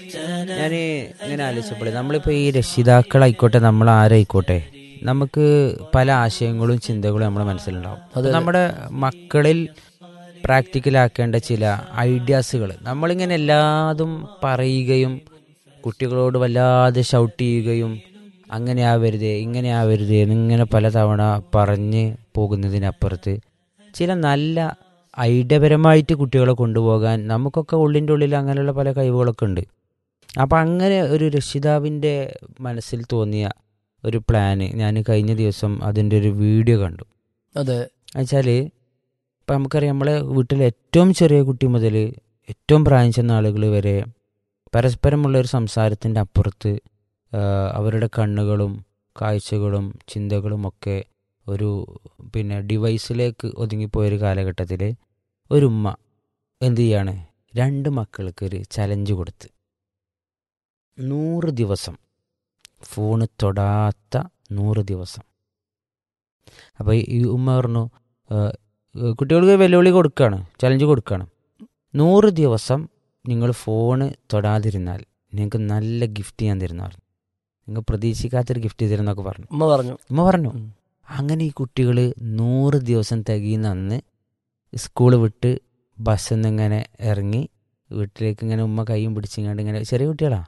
ഞാൻ ഇങ്ങനെ ആലോചിച്ചപ്പോഴേ നമ്മളിപ്പോൾ ഈ രക്ഷിതാക്കളായിക്കോട്ടെ നമ്മൾ ആരായിക്കോട്ടെ നമുക്ക് പല ആശയങ്ങളും ചിന്തകളും നമ്മുടെ മനസ്സിലുണ്ടാവും അത് നമ്മുടെ മക്കളിൽ പ്രാക്ടിക്കലാക്കേണ്ട ചില ഐഡിയാസുകൾ നമ്മളിങ്ങനെ എല്ലാതും പറയുകയും കുട്ടികളോട് വല്ലാതെ ഷൗട്ട് ചെയ്യുകയും അങ്ങനെ ആവരുത് ഇങ്ങനെ ആവരുത് എന്നിങ്ങനെ പലതവണ പറഞ്ഞ് പോകുന്നതിനപ്പുറത്ത് ചില നല്ല ഐഡിയപരമായിട്ട് കുട്ടികളെ കൊണ്ടുപോകാൻ നമുക്കൊക്കെ ഉള്ളിൻ്റെ ഉള്ളിൽ അങ്ങനെയുള്ള പല കഴിവുകളൊക്കെ ഉണ്ട് അപ്പം അങ്ങനെ ഒരു രക്ഷിതാവിൻ്റെ മനസ്സിൽ തോന്നിയ ഒരു പ്ലാന് ഞാൻ കഴിഞ്ഞ ദിവസം അതിൻ്റെ ഒരു വീഡിയോ കണ്ടു അതെ എന്നുവെച്ചാൽ ഇപ്പം നമുക്കറിയാം നമ്മളെ വീട്ടിലെ ഏറ്റവും ചെറിയ കുട്ടി മുതൽ ഏറ്റവും പ്രായം ചെന്ന ആളുകൾ വരെ പരസ്പരമുള്ള ഒരു സംസാരത്തിൻ്റെ അപ്പുറത്ത് ആ, അവരുടെ കണ്ണുകളും കാഴ്ചകളും ചിന്തകളും ഒക്കെ ഒരു പിന്നെ ഡിവൈസിലേക്ക് ഒതുങ്ങിപ്പോയൊരു കാലഘട്ടത്തിൽ ഒരു ഉമ്മ എന്ത് ചെയ്യാണ് രണ്ട് മക്കൾക്ക് ഒരു ചലഞ്ച് കൊടുത്ത് നൂറ് ദിവസം ഫോണ് തൊടാത്ത നൂറ് ദിവസം അപ്പോൾ ഈ ഉമ്മ പറഞ്ഞു "ഏഹ്, ഏഹ്, കുട്ടികൾക്ക് വെല്ലുവിളി കൊടുക്കുകയാണ് ചലഞ്ച് കൊടുക്കുകയാണ് നൂറ് ദിവസം നിങ്ങൾ ഫോണ് തൊടാതിരുന്നാൽ നിങ്ങൾക്ക് നല്ല ഗിഫ്റ്റ് ഞാൻ തരുന്ന പറഞ്ഞു നിങ്ങൾ പ്രതീക്ഷിക്കാത്തൊരു ഗിഫ്റ്റ് തരുന്നൊക്കെ പറഞ്ഞു ഉമ്മ പറഞ്ഞു ഉമ്മ പറഞ്ഞു ഉം. അങ്ങനെ ഈ കുട്ടികൾ നൂറ് ദിവസം തികയുന്ന അന്ന് സ്കൂൾ വിട്ട് ബസ്സിൽ നിന്ന് ഇങ്ങനെ ഇറങ്ങി വീട്ടിലേക്ക് ഇങ്ങനെ ഉമ്മ കൈയും പിടിച്ചിങ്ങാണ്ട് ഇങ്ങനെ ചെറിയ കുട്ടികളാ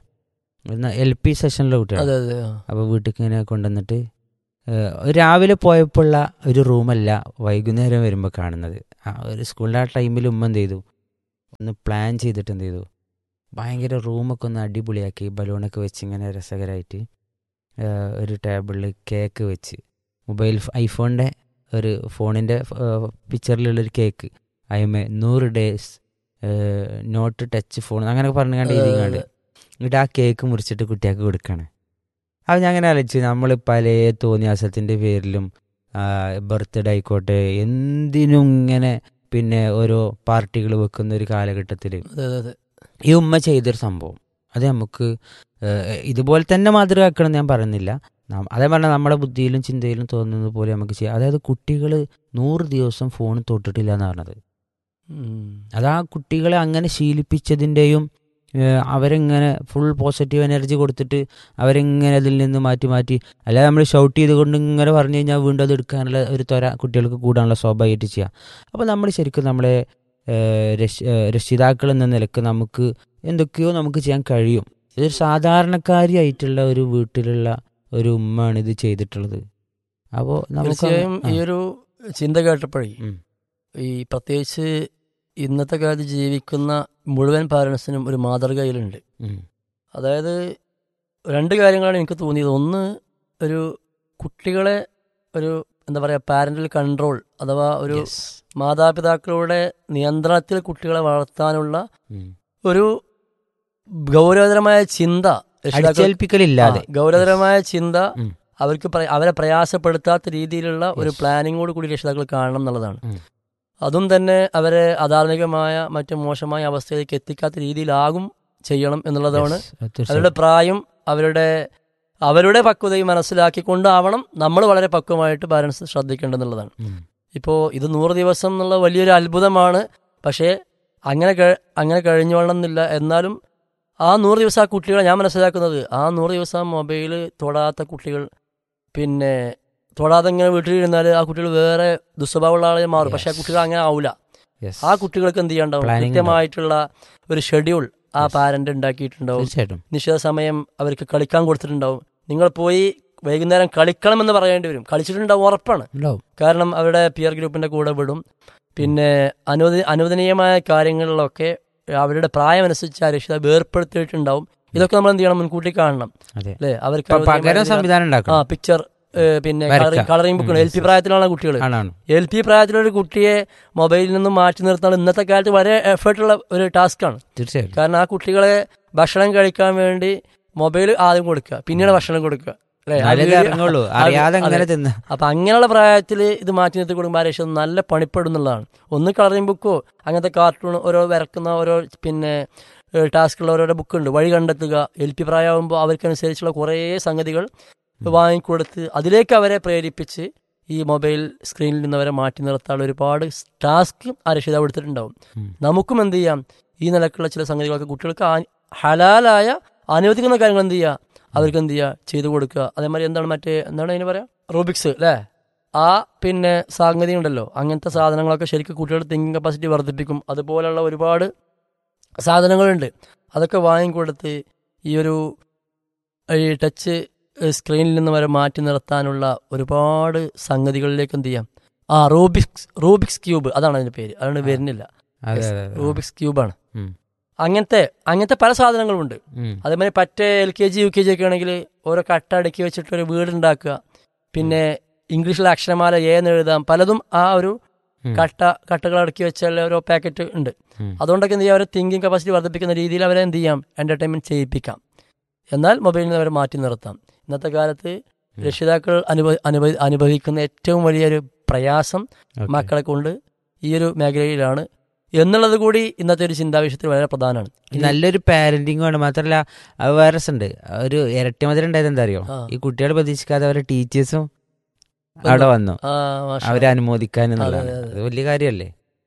എൽ പി സെഷനിലെ കുട്ടികളാണ് അതെ അതെ ആ. അപ്പോൾ വീട്ടിൽ ഇങ്ങനെ കൊണ്ടുവന്നിട്ട് ഏഹ്, രാവിലെ പോയപ്പോഴുള്ള ഒരു റൂമല്ല വൈകുന്നേരം വരുമ്പോൾ കാണുന്നത് ആ ഒരു സ്കൂളിൻ്റെ ആ ടൈമിൽ ഉമ്മ എന്ത് ചെയ്തു ഒന്ന് പ്ലാൻ ചെയ്തിട്ട് എന്ത് ചെയ്തു ഭയങ്കര റൂമൊക്കെ ഒന്ന് അടിപൊളിയാക്കി ബലൂണൊക്കെ വെച്ച് ഇങ്ങനെ രസകരമായിട്ട് ഏഹ്, ഒരു ടേബിളിൽ കേക്ക് വെച്ച് മൊബൈൽ ഐഫോണിൻ്റെ ഒരു ഫോണിൻ്റെ പിക്ചറിലുള്ളൊരു കേക്ക് അയമേ നൂറ് ഡേയ്സ് നോട്ട് ടച്ച് ഫോൺ അങ്ങനെയൊക്കെ പറഞ്ഞു കണ്ട് അതെ, ഇതിങ്ങാണ്ട് അതെ. എന്നിട്ട് ആ കേക്ക് മുറിച്ചിട്ട് കുട്ടികൾക്ക് കൊടുക്കാണ് അത് ഞാൻ അങ്ങനെ ആലോചിച്ചു നമ്മൾ പല തോന്നിയാസത്തിൻ്റെ പേരിലും ബർത്ത്ഡേ ആയിക്കോട്ടെ എന്തിനും ഇങ്ങനെ പിന്നെ ഓരോ പാർട്ടികൾ വെക്കുന്ന ഒരു കാലഘട്ടത്തിൽ അതെ അതെ അതെ ഈ ഉമ്മ ചെയ്തൊരു സംഭവം അത് നമുക്ക് ഏഹ്, ഇതുപോലെ തന്നെ മാതൃകയാക്കണം ഞാൻ പറയുന്നില്ല നാം- അതേ പറഞ്ഞാൽ നമ്മുടെ ബുദ്ധിയിലും ചിന്തയിലും തോന്നുന്നത് പോലെ നമുക്ക് ചെയ്യാം അതായത് കുട്ടികൾ നൂറ് ദിവസം ഫോൺ തൊട്ടിട്ടില്ല എന്ന് പറഞ്ഞത് ഉം. അത് ആ കുട്ടികളെ അങ്ങനെ ശീലിപ്പിച്ചതിൻ്റെയും ഏഹ്, അവരെങ്ങനെ ഫുൾ പോസിറ്റീവ് എനർജി കൊടുത്തിട്ട് അവരെങ്ങനെ അതിൽ നിന്ന് മാറ്റി മാറ്റി അല്ലാതെ നമ്മൾ ഷൗട്ട് ചെയ്തുകൊണ്ട് ഇങ്ങനെ പറഞ്ഞു കഴിഞ്ഞാൽ വീണ്ടും അത് എടുക്കാനുള്ള ഒരു ത്വര കുട്ടികൾക്ക് കൂടാനുള്ള സ്വാഭാവികമായിട്ട് ചെയ്യാം അപ്പോൾ നമ്മൾ ശരിക്കും നമ്മളെ ഏഹ്, രക്ഷ- ഏഹ്, രക്ഷിതാക്കൾ എന്ന നിലക്ക് നമുക്ക് എന്തൊക്കെയോ നമുക്ക് ചെയ്യാൻ കഴിയും ഇതൊരു സാധാരണക്കാരിയായിട്ടുള്ള ഒരു വീട്ടിലുള്ള ഒരു ഉമ്മയാണ് ഇത് ചെയ്തിട്ടുള്ളത് അപ്പോൾ നമുക്ക് തീർച്ചയായും ആ, ഈ ഒരു ചിന്ത കേട്ടപ്പോഴേ ഉം. ഈ പ്രത്യേകിച്ച് ഇന്നത്തെ കാലത്ത് ജീവിക്കുന്ന മുഴുവൻ പാരൻസിനും ഒരു മാതൃകയിലുണ്ട് ഉം. അതായത് രണ്ട് കാര്യങ്ങളാണ് എനിക്ക് തോന്നിയത് ഒന്ന് ഒരു കുട്ടികളെ ഒരു എന്താ പറയുക പാരന്റൽ കൺട്രോൾ അഥവാ ഒരു Yes. മാതാപിതാക്കളുടെ നിയന്ത്രണത്തിൽ കുട്ടികളെ വളർത്താനുള്ള ഉം. ഒരു ഗൗരവതരമായ ചിന്ത രക്ഷിതാക്കൾ- അടിച്ചേൽപ്പിക്കലില്ലാതെ ആ, ഗൗരവതരമായ ചിന്ത ഉം. അവർക്ക് പ്ര- അവരെ പ്രയാസപ്പെടുത്താത്ത രീതിയിലുള്ള ഒരു Yes. പ്ലാനിങ്ങോട് കൂടി രക്ഷിതാക്കൾ കാണണം എന്നുള്ളതാണ് ഉം. അതും തന്നെ അവരെ അധാർമികമായ മറ്റു മോശമായ അവസ്ഥയിലേക്ക് എത്തിക്കാത്ത രീതിയിലാകും ചെയ്യണം എന്നുള്ളതാണ് Yes, തീർച്ചയായും. അവരുടെ പ്രായം അവരുടെ അവരുടെ പക്വതയും മനസ്സിലാക്കിക്കൊണ്ടാവണം നമ്മൾ വളരെ പക്വമായിട്ട് പാരൻസ് ശ്രദ്ധിക്കേണ്ടതെന്നുള്ളതാണ് ഉം. ഇപ്പോൾ ഇത് നൂറ് ദിവസം എന്നുള്ള വലിയൊരു അത്ഭുതമാണ് പക്ഷേ അങ്ങനെ കഴി- അങ്ങനെ കഴിഞ്ഞോളണം എന്നില്ല എന്നാലും ആ നൂറ് ദിവസം ആ കുട്ടികളെ ഞാൻ മനസ്സിലാക്കുന്നത് ആ നൂറ് ദിവസം മൊബൈൽ തൊടാത്ത കുട്ടികൾ പിന്നെ തൊടാതെ ഇങ്ങനെ വീട്ടിലിരുന്നാൽ ആ കുട്ടികൾ വേറെ ദുസ്വഭാവമുള്ള ആളെ മാറും പക്ഷെ ആ Yes. കുട്ടികൾ അങ്ങനെ ആവില്ല Yes. ആ കുട്ടികൾക്ക് എന്ത് ചെയ്യാണ്ടാവും Planning കൃത്യമായിട്ടുള്ള ഒരു ഷെഡ്യൂൾ ആ Yes. പാരന്റ് ഉണ്ടാക്കിയിട്ടുണ്ടാവും തീർച്ചയായിട്ടും നിശ്ചിത സമയം അവർക്ക് കളിക്കാൻ കൊടുത്തിട്ടുണ്ടാവും നിങ്ങൾ പോയി വൈകുന്നേരം കളിക്കണമെന്ന് പറയേണ്ടി വരും കളിച്ചിട്ടുണ്ടാവും ഉറപ്പാണ് ഉണ്ടാവും കാരണം അവരുടെ പിയർ ഗ്രൂപ്പിന്റെ കൂടെ വിടും പിന്നെ അനുവദ അനുവദനീയമായ കാര്യങ്ങളിലൊക്കെ അവരുടെ പ്രായമനുസരിച്ച് ആ രക്ഷിതാവ് വേർപ്പെടുത്തിയിട്ടുണ്ടാവും ഇതൊക്കെ നമ്മൾ എന്ത് ചെയ്യണം മുൻകൂട്ടി കാണണം അതെ അല്ലേ അവർക്ക് ഇപ്പൊ പകരം അനുവദനീയമായ സംവിധാനം ആ ഉണ്ടാക്കണം പിക്ചർ പിന്നെ വരക്കാം. കളറിംഗ് ബുക്ക് ഉം, എൽ പി yes, പ്രായത്തിലാണ് കുട്ടികൾ ആണാണ് എൽ പി പ്രായത്തിലൊരു കുട്ടിയെ മൊബൈലിൽ നിന്നും മാറ്റി നിർത്താൻ ഇന്നത്തെ കാലത്ത് വളരെ എഫേർട്ടുള്ള ഒരു ടാസ്ക്കാണ് തീർച്ചയായും കാരണം ആ കുട്ടികളെ ഭക്ഷണം കഴിക്കാൻ വേണ്ടി മൊബൈൽ ആദ്യം കൊടുക്കുക പിന്നീട് ഭക്ഷണം കൊടുക്കുക അല്ലേ ആ നല്ലത് വീഡിയോ- ഇറങ്ങുള്ളൂ അതെ, അറിയാതെ അതെ. അങ്ങനെ തിന്ന അപ്പൊ അങ്ങനെയുള്ള പ്രായത്തിൽ ഇത് മാറ്റി നിർത്തി കൊടുക്കുമ്പോൾ ആരേഷം നല്ല പണിപ്പെടും എന്നുള്ളതാണ് ഒന്ന് കളറിംഗ് ബുക്കോ അങ്ങനത്തെ കാർട്ടൂൺ ഓരോ വരക്കുന്ന ഓരോ പിന്നെ ടാസ്കുള്ള ഓരോരോ ബുക്ക് ഉണ്ട് വഴി കണ്ടെത്തുക എൽ പി പ്രായമാകുമ്പോൾ അവർക്കനുസരിച്ചുള്ള കുറേ സംഗതികൾ വാങ്ങിക്കൊടുത്ത് അതിലേക്ക് അവരെ പ്രേരിപ്പിച്ച് ഈ മൊബൈൽ സ്ക്രീനിൽ നിന്ന് അവരെ മാറ്റി നിർത്താനുള്ള ഒരുപാട് ടാസ്ക് ആ രക്ഷിതാവ് എടുത്തിട്ടുണ്ടാവും ഉം. നമുക്കും എന്ത് ചെയ്യാം ഈ നിലക്കുള്ള ചില സംഗതികളൊക്കെ കുട്ടികൾക്ക് ആ- ഹലാലായ അനുവദിക്കുന്ന കാര്യങ്ങൾ എന്ത് ചെയ്യുക അവർക്ക് എന്ത് ചെയ്യുക ചെയ്തു കൊടുക്കുക അതേമാതിരി എന്താണ് മറ്റേ എന്താണ് അതിന് പറയാ റൂബിക്സ് അല്ലേ ആ പിന്നെ സാങ്കേതിക ഉണ്ടല്ലോ അങ്ങനത്തെ സാധനങ്ങളൊക്കെ ശരിക്കും കുട്ടികളുടെ തിങ്കിങ് കപ്പാസിറ്റി വർദ്ധിപ്പിക്കും അതുപോലുള്ള ഒരുപാട് സാധനങ്ങളുണ്ട് അതൊക്കെ വാങ്ങിക്കൊടുത്ത് ഈ ഒരു ഈ ടച്ച് സ്ക്രീനിൽ നിന്ന് വരെ മാറ്റി നിർത്താനുള്ള ഒരുപാട് സംഗതികളിലേക്ക് എന്ത് ചെയ്യാം ആ റൂബിക്സ് റൂബിക്സ് ക്യൂബ് അതാണ് അതിന്റെ പേര് അതാണ് വരുന്നില്ല അതെ അതെ അതെ. റൂബിക്സ് ക്യൂബാണ് ഉം. അങ്ങനത്തെ അങ്ങനത്തെ പല സാധനങ്ങളുണ്ട് ഉം. അതേമാതിരി പറ്റേ L K G U K G ഒക്കെ ആണെങ്കിൽ ഓരോ കട്ട അടുക്കി വെച്ചിട്ട് ഒരു വീടുണ്ടാക്കുക പിന്നെ ഇംഗ്ലീഷിലെ അക്ഷരമാല ഏന്ന് എഴുതാം പലതും ആ ഒരു ഉം. കട്ട കട്ടകൾ അടുക്കി വെച്ചുള്ള ഓരോ പാക്കറ്റ് ഉണ്ട് ഉം. അതുകൊണ്ടൊക്കെ എന്ത് ചെയ്യാം അവരെ തിങ്കിങ് കപ്പാസിറ്റി വർദ്ധിപ്പിക്കുന്ന രീതിയിൽ അവരെ എന്ത് ചെയ്യാം എന്റർടൈൻമെന്റ് ചെയ്യിപ്പിക്കാം എന്നാൽ മൊബൈലിൽ നിന്ന് അവരെ മാറ്റി നിർത്താം ഇന്നത്തെ കാലത്ത് രക്ഷിതാക്കൾ അനുഭവ അനുഭവ അനുഭവിക്കുന്ന ഏറ്റവും വലിയൊരു പ്രയാസം ഓക്കേ. മക്കളെ കൊണ്ട് ഈ ഒരു മേഖലയിലാണ് എന്നുള്ളത് കൂടി ഇന്നത്തെ ഒരു ചിന്താവിഷയത്തിൽ വളരെ പ്രധാനമാണ് ഇനി- നല്ലൊരു പാരന്റിങ് വേണം മാത്രല്ല അത് വേറെ ഉണ്ട് ഒരു ഇരട്ടി മധുരം ഉണ്ടായത് എന്താ അറിയോ ആ. ഈ കുട്ടികൾ പ്രതീക്ഷിക്കാതെ അവരുടെ ടീച്ചേഴ്സും അവിടെ വന്നു ആ, മാഷാ. അവരെ അനുമോദിക്കാൻ എന്നുള്ളതാണ് അതെ, അതെ. അത് വലിയ കാര്യമല്ലേ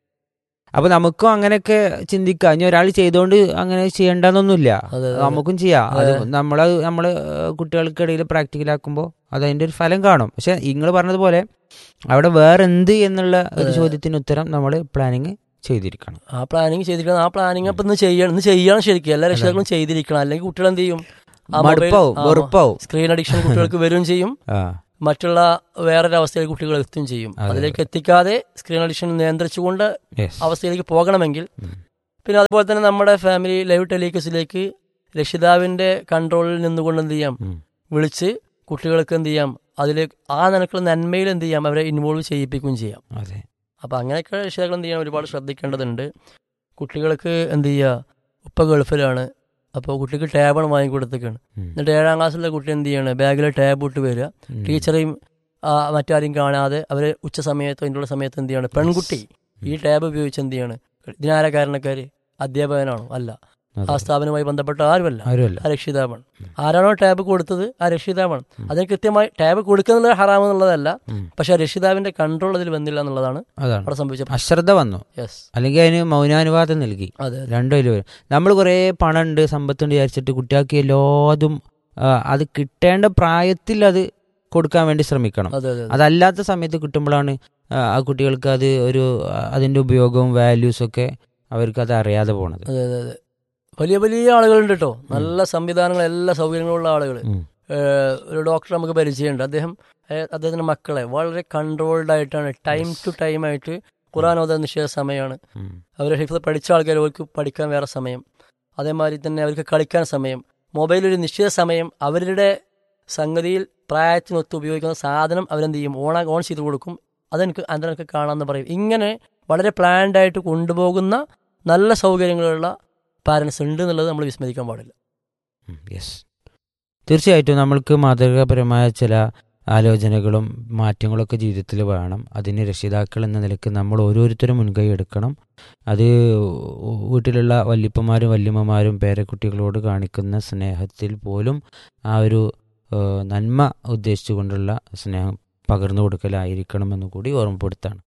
അപ്പൊ നമുക്കും അങ്ങനെയൊക്കെ ചിന്തിക്കാം ഇനി ഒരാൾ ചെയ്തുകൊണ്ട് അങ്ങനെ ചെയ്യേണ്ടെന്നൊന്നുമില്ല അതെ, അതെ, അതെ. നമുക്കും ചെയ്യാം അത് അതെ. നമ്മള് നമ്മള് കുട്ടികൾക്കിടയിൽ പ്രാക്ടിക്കലാക്കുമ്പോൾ അത് അതിന്റെ ഒരു ഫലം കാണും പക്ഷെ നിങ്ങൾ പറഞ്ഞതുപോലെ അവിടെ വേറെ എന്ത് എന്നുള്ള ഒരു അതെ. ചോദ്യത്തിന് ഉത്തരം നമ്മൾ പ്ലാനിങ് ചെയ്തിരിക്കണം ആ പ്ലാനിങ് ചെയ്തിരിക്കണം ആ പ്ലാനിങ് അപ്പൊ ഇന്ന് ചെയ്യണം ഇന്ന് ചെയ്യണം ശരിക്കും എല്ലാ രക്ഷിതാക്കളും ചെയ്തിരിക്കണം അല്ലെങ്കിൽ കുട്ടികൾ എന്ത് ചെയ്യും ആ mobile- മടുപ്പാവും ആ, വെറുപ്പാവും സ്ക്രീൻ അഡിക്ഷൻ കുട്ടികൾക്ക് വരും ചെയ്യും ആ മറ്റുള്ള വേറൊരു അവസ്ഥയിൽ കുട്ടികൾ എത്തുകയും ചെയ്യും അതെ, അതിലേക്ക് എത്തിക്കാതെ സ്ക്രീൻ അഡിക്ഷൻ നിയന്ത്രിച്ചുകൊണ്ട് യെസ് അവസ്ഥയിലേക്ക് പോകണമെങ്കിൽ ഉം. പിന്നെ അതുപോലെ തന്നെ നമ്മുടെ ഫാമിലി ലൈവ് ടെലികസിലേക്ക് രക്ഷിതാവിന്റെ കൺട്രോളിൽ നിന്നുകൊണ്ട് എന്ത് ചെയ്യാം ഉം. വിളിച്ച് കുട്ടികൾക്ക് എന്ത് ചെയ്യാം അതിലേക്ക് ആ നിനക്കുള്ള നന്മയിൽ എന്ത് ചെയ്യാം അവരെ ഇൻവോൾവ് ചെയ്യിപ്പിക്കുകയും ചെയ്യാം അതെ അപ്പം അങ്ങനെയൊക്കെ രക്ഷിതാക്കൾ എന്ത് ചെയ്യാൻ ഒരുപാട് ശ്രദ്ധിക്കേണ്ടതുണ്ട് കുട്ടികൾക്ക് എന്ത് ചെയ്യുക ഉപ്പ ഗൾഫിലാണ് അപ്പോൾ കുട്ടിക്ക് ടാബാണ് വാങ്ങിക്കൊടുത്തേക്കാണ് ഉം. എന്നിട്ട് ഏഴാം ക്ലാസ്സിലെ കുട്ടി എന്ത് ചെയ്യാണ് ബാഗിൽ ടാബ് ഇട്ട് വരിക ഉം. ടീച്ചറെയും ആ, മറ്റാരെയും കാണാതെ അവർ ഉച്ച സമയത്തോ അതിനുള്ള സമയത്ത് എന്ത് ചെയ്യാണ് പെൺകുട്ടി ഈ ടാബ് ഉപയോഗിച്ച് എന്ത് ചെയ്യാണ് ഇതിനാരാ കാരണക്കാര് അധ്യാപകനാണോ അല്ല അതെ. ആ സ്ഥാപനവുമായി ബന്ധപ്പെട്ട ആരുമല്ല ആരുമല്ല ആ രക്ഷിതാവാണ് ആരാണോ ടാബ് കൊടുത്തത് ആ രക്ഷിതാവാണ് അതിന് കൃത്യമായി ടാബ് കൊടുക്കുന്നത് ഹറാം എന്നുള്ളതല്ല ഉം. പക്ഷെ ആ രക്ഷിതാവിന്റെ കൺട്രോൾ അതിൽ വന്നില്ല എന്നുള്ളതാണ് അതാണ് അവിടെ സംഭവിച്ചത് അശ്രദ്ധ വന്നു യെസ് അല്ലെങ്കിൽ അതിന് മൗനാനുവാദം നൽകി അതെ അതെ രണ്ടും അതിൽ വരും നമ്മൾ കുറേ പണമുണ്ട് സമ്പത്തുണ്ട് വിചാരിച്ചിട്ട് കുട്ടികൾക്ക് എല്ലാതും ആ, അത് കിട്ടേണ്ട പ്രായത്തിൽ അത് കൊടുക്കാൻ വേണ്ടി ശ്രമിക്കണം അതെ അതെ അതെ. അതല്ലാത്ത സമയത്ത് കിട്ടുമ്പോഴാണ് ആ, ആ കുട്ടികൾക്ക് അത് ഒരു ആ, അതിന്റെ ഉപയോഗവും വാല്യൂസും ഒക്കെ അവർക്ക് അത് അറിയാതെ പോണത് അതെ അതെ അതെ വലിയ വലിയ ആളുകളുണ്ട് കേട്ടോ നല്ല സംവിധാനങ്ങൾ എല്ലാ സൗകര്യങ്ങളുള്ള ആളുകൾ ഉം. ഒരു ഡോക്ടർ നമുക്ക് പരിചയമുണ്ട് അദ്ദേഹം ഏഹ്, അദ്ദേഹത്തിന്റെ മക്കളെ വളരെ കൺട്രോൾഡ് ആയിട്ടാണ് ടൈം ടു ടൈം ആയിട്ട് ഖുറാൻ ഓതാൻ നിശ്ചയ സമയമാണ് ഉം. അവർ ഹിഫ്സ് പഠിച്ച ആൾക്കാർ അവർക്ക് പഠിക്കാൻ വേറെ സമയം അതേമാതിരി തന്നെ അവർക്ക് കളിക്കാൻ സമയം മൊബൈൽ ഒരു നിശ്ചിത സമയം അവരുടെ സംഗതിയിൽ പ്രായത്തിനൊത്ത് ഉപയോഗിക്കുന്ന സാധനം അവരെന്ത് ചെയ്യും ഓൺ ഓൺ ചെയ്ത് കൊടുക്കും അതെനിക്ക് അതെനിക്ക് കാണാമെന്ന് പറയും ഇങ്ങനെ വളരെ പ്ലാൻഡ് ആയിട്ട് കൊണ്ടുപോകുന്ന നല്ല സൗകര്യങ്ങളുള്ള പാരൻസ് ഉണ്ട് എന്നുള്ളത് നമ്മൾ വിസ്മരിക്കാൻ പാടില്ല യെസ് തീർച്ചയായിട്ടും നമ്മൾക്ക് മാതൃകാപരമായ ചില ആലോചനകളും മാറ്റങ്ങളൊക്കെ ജീവിതത്തിൽ വേണം അതിന് രക്ഷിതാക്കൾ എന്ന നിലയ്ക്ക് നമ്മൾ ഓരോരുത്തരും മുൻകൈ എടുക്കണം അത് വീട്ടിലുള്ള വല്യപ്പന്മാരും വല്യമ്മമാരും പേരക്കുട്ടികളോട് കാണിക്കുന്ന സ്നേഹത്തിൽ പോലും ആ ഒരു ഏഹ്, നന്മ ഉദ്ദേശിച്ചുകൊണ്ടുള്ള സ്നേഹം പകർന്നു കൊടുക്കലായിരിക്കണമെന്ന് കൂടി ഓർമ്മപ്പെടുത്താണ്